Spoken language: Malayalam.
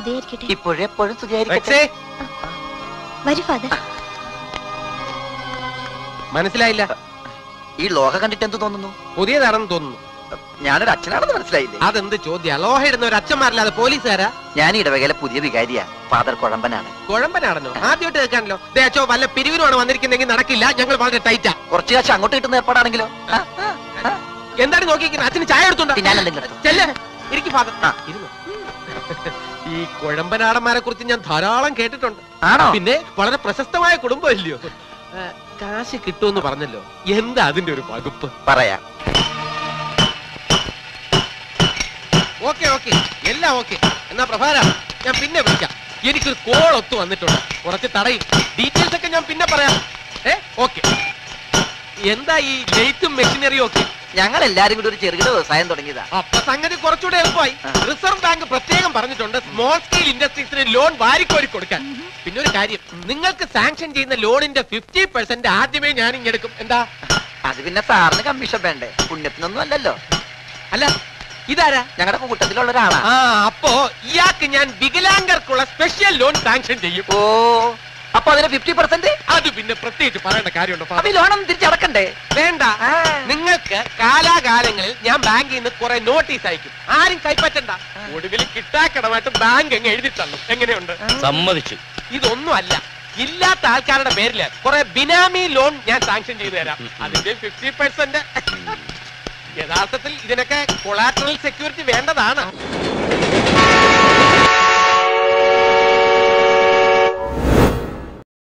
സ്തുതിയായിരിക്കട്ടെ ഇപ്പോഴെപ്പോഴും സ്തുതിയായിരിക്കട്ടെ റെക്സേ വരൂ ഫാദർ മനസ്സിലായില്ല ഈ ലോക കണ്ടിട്ട് എന്ത് തോന്നുന്നു പുതിയതാണെന്ന് തോന്നുന്നു ഞാനൊരു അച്ഛനാണെന്ന് മനസ്സിലായില്ലേ അതെന്ത് ചോദ്യം ലോഹ ഇടുന്ന ഒരു അച്ഛന്മാരല്ലാതെ പോലീസുകാരാ ഞാൻ ഇടവകയിലെ പുതിയ വികാരിയാ ഫാദർ കുഴമ്പനാണ് കുഴമ്പനാണെന്നോ ആദ്യമായിട്ട് കേൾക്കാണല്ലോ ദേ അച്ഛോ വല്ല പിരിവിനുമാണ് വന്നിരിക്കുന്നെങ്കിൽ നടക്കില്ല ഞങ്ങൾ വളരെ ടൈറ്റാ കുറച്ച് കാശ് അങ്ങോട്ട് കിട്ടുന്ന ഏർപ്പാടാണെങ്കിലോ ആ, ആ, ആ. എന്താണ് നോക്കിയിരിക്കുന്നത് അച്ഛന് ചായ എടുത്തുണ്ടോ ഞാൻ എന്തെങ്കിലും എടുത്തു. ചെല്ല് ഇരിക്കും ഫാദർ ആ. ഇരുന്നു ഈ കുഴമ്പനാടന്മാരെ കുറിച്ച് ഞാൻ ധാരാളം കേട്ടിട്ടുണ്ട് ആണോ പിന്നെ വളരെ പ്രശസ്തമായ കുടുംബമല്ലയോ ആ, കാശ് കിട്ടുമെന്ന് പറഞ്ഞല്ലോ എന്താ അതിന്റെ ഒരു വകുപ്പ് പറയാം ഓക്കെ ഓക്കെ എല്ലാം ഓക്കെ എന്നാ പ്രഭാര ഞാൻ പിന്നെ വിളിക്കാം എനിക്കൊരു കോൾ ഒത്തു വന്നിട്ടുണ്ട് കുറച്ച് തടയും ഡീറ്റെയിൽസ് ഒക്കെ ഞാൻ പിന്നെ പറയാം ഏ ഓക്കെ എന്താ ഈ ലെയ്ത്തും മെഷീനറിയും ഒക്കെ ഞങ്ങൾ എല്ലാരും കൂടി ഒരു ചെറുകിട വ്യവസായം തുടങ്ങിയതാ അപ്പൊ സംഗതി കുറച്ചുകൂടെ എളുപ്പമായി ആ. റിസർവ് ബാങ്ക് പ്രത്യേകം പറഞ്ഞിട്ടുണ്ട് സ്മോൾ സ്കെയിൽ ഇൻഡസ്ട്രീസിന് ലോൺ വാരിക്കോരി കൊടുക്കാൻ പിന്നെ ഒരു കാര്യം നിങ്ങൾക്ക് സാങ്ഷൻ ചെയ്യുന്ന ലോണിന്റെ ഫിഫ്റ്റി പെർസെന്റ് ആദ്യമേ ഞാൻ ഇങ്ങെടുക്കും എന്താ അത് പിന്നെ സാറിന് കമ്മീഷൻ വേണ്ടേ പുണ്യത്തിനൊന്നും അല്ലല്ലോ അല്ല ഇതാരാ ഞങ്ങളുടെ കൂട്ടത്തിലുള്ള ഒരാളാ ആ അപ്പോ ഇയാൾക്ക് ഞാൻ വികലാംഗർക്കുള്ള സ്പെഷ്യൽ ലോൺ സാങ്ഷൻ ചെയ്യും ഓ അപ്പൊ അതിന് ഫിഫ്റ്റി പെർസെന്റ് അത് പിന്നെ പ്രത്യേകിച്ച് പറയേണ്ട കാര്യമുണ്ടോ അപ്പൊ ഫാദർ? ഈ ലോണൊന്നും തിരിച്ചടക്കണ്ടേ വേണ്ട ആ. നിങ്ങൾക്ക് കാലാകാലങ്ങളിൽ ഞാൻ ബാങ്കിൽ നിന്ന് കുറെ നോട്ടീസ് അയക്കും ആരും കൈപ്പറ്റണ്ട ഒടുവിൽ കിട്ടാക്കടമായിട്ട് ബാങ്ക് അങ്ങ് എഴുതി തള്ളും എങ്ങനെയുണ്ട് സമ്മതിച്ചു ഇതൊന്നും അല്ല ഇല്ലാത്ത ആൾക്കാരുടെ പേരില് കുറെ ബിനാമി ലോൺ ഞാൻ സാങ്ഷൻ ചെയ്തു തരാം അതിന്റെ ഫിഫ്റ്റി പെർസെന്റ് യഥാർത്ഥത്തിൽ ഇതിനൊക്കെ കൊളാട്രൽ സെക്യൂരിറ്റി വേണ്ടതാണ്